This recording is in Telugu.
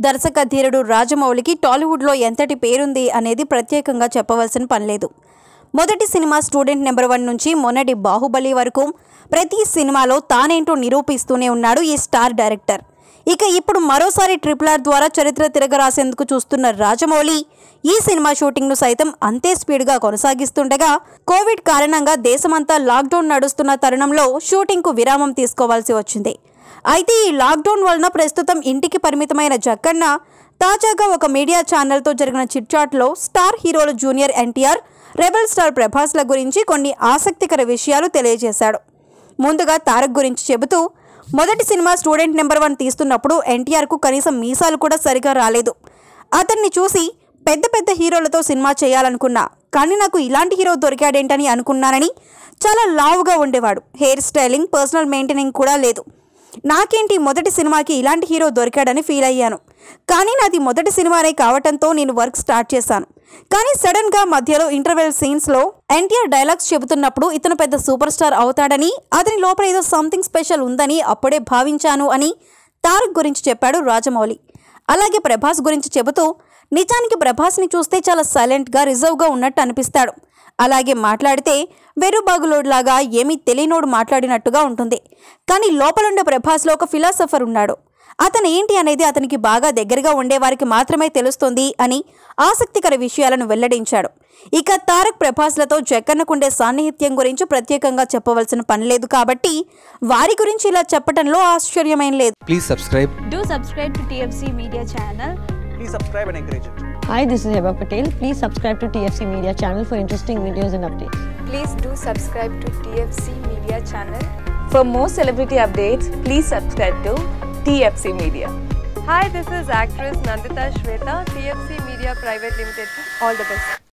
దర్శక ధీరుడు రాజమౌళికి టాలీవుడ్లో ఎంతటి పేరుంది అనేది ప్రత్యేకంగా చెప్పవలసిన పనిలేదు మొదటి సినిమా స్టూడెంట్ నెంబర్ వన్ నుంచి మొన్నటి బాహుబలి వరకు ప్రతి సినిమాలో తానేంటో నిరూపిస్తూనే ఉన్నాడు ఈ స్టార్ డైరెక్టర్ ఇక ఇప్పుడు మరోసారి ట్రిపుల్ ఆర్ ద్వారా చరిత్ర తిరగరాసేందుకు చూస్తున్న రాజమౌళి ఈ సినిమా షూటింగ్ను సైతం అంతే స్పీడ్గా కొనసాగిస్తుండగా కోవిడ్ కారణంగా దేశమంతా లాక్డౌన్ నడుస్తున్న తరుణంలో షూటింగ్కు విరామం తీసుకోవాల్సి వచ్చింది అయితే ఈ లాక్డౌన్ వలన ప్రస్తుతం ఇంటికి పరిమితమైన జక్కన్న తాజాగా ఒక మీడియా ఛానల్తో జరిగిన చిట్చాట్లో స్టార్ హీరోలు జూనియర్ ఎన్టీఆర్ రెబల్ స్టార్ ప్రభాస్ల గురించి కొన్ని ఆసక్తికర విషయాలు తెలియజేశాడు ముందుగా తారక్ గురించి చెబుతూ మొదటి సినిమా స్టూడెంట్ నెంబర్ వన్ తీస్తున్నప్పుడు ఎన్టీఆర్కు కనీసం మీసాలు కూడా సరిగా రాలేదు అతన్ని చూసి పెద్ద పెద్ద హీరోలతో సినిమా చేయాలనుకున్నా కానీ నాకు ఇలాంటి హీరో దొరికాడేంటని అనుకున్నానని చాలా లావుగా ఉండేవాడు హెయిర్ స్టైలింగ్ పర్సనల్ మెయింటెనింగ్ కూడా లేదు నాకేంటి మొదటి సినిమాకి ఇలాంటి హీరో దొరికాడని ఫీల్ అయ్యాను కానీ నాది మొదటి సినిమానే కావటంతో నేను వర్క్ స్టార్ట్ చేశాను కానీ సడన్ గా మధ్యలో ఇంటర్వెల్ సీన్స్ లో ఎన్టీఆర్ డైలాగ్స్ చెబుతున్నప్పుడు ఇతను పెద్ద సూపర్ స్టార్ అవుతాడని అతని లోపల ఏదో సంథింగ్ స్పెషల్ ఉందని అప్పుడే భావించాను అని తారక్ గురించి చెప్పాడు రాజమౌళి అలాగే ప్రభాస్ గురించి చెబుతూ నిజానికి ప్రభాస్ని చూస్తే చాలా సైలెంట్గా రిజర్వ్గా ఉన్నట్టు అనిపిస్తాడు అలాగే మాట్లాడితే వెరుబాగులోడ్లాగా ఏమీ తెలియనోడు మాట్లాడినట్టుగా ఉంటుంది కానీ లోపలుండే ప్రభాస్లో ఒక ఫిలాసఫర్ ఉన్నాడు అతను ఏంటి అనేది అతనికి బాగా దగ్గరగా ఉండేవారికి మాత్రమే తెలుస్తుంది అని ఆసక్తికర విషయాలను వెల్లడించాడు ఇక తారక్ ప్రభాస్లతో జక్కన్నకుండే సాన్నిహిత్యం గురించి ప్రత్యేకంగా చెప్పవలసిన పని లేదు కాబట్టి వారి గురించి ఇలా చెప్పడంలో ఆశ్చర్యమేం లేదు Please subscribe. Do subscribe to TFC Media channel. Please subscribe and encourage it. Hi, this is Heba Patel. Please subscribe to TFC Media channel for interesting videos and updates. Please do subscribe to TFC Media channel. For more celebrity updates, please subscribe to TFC Media. Hi, this is actress Nandita Shweta, TFC Media Private Limited. All the best.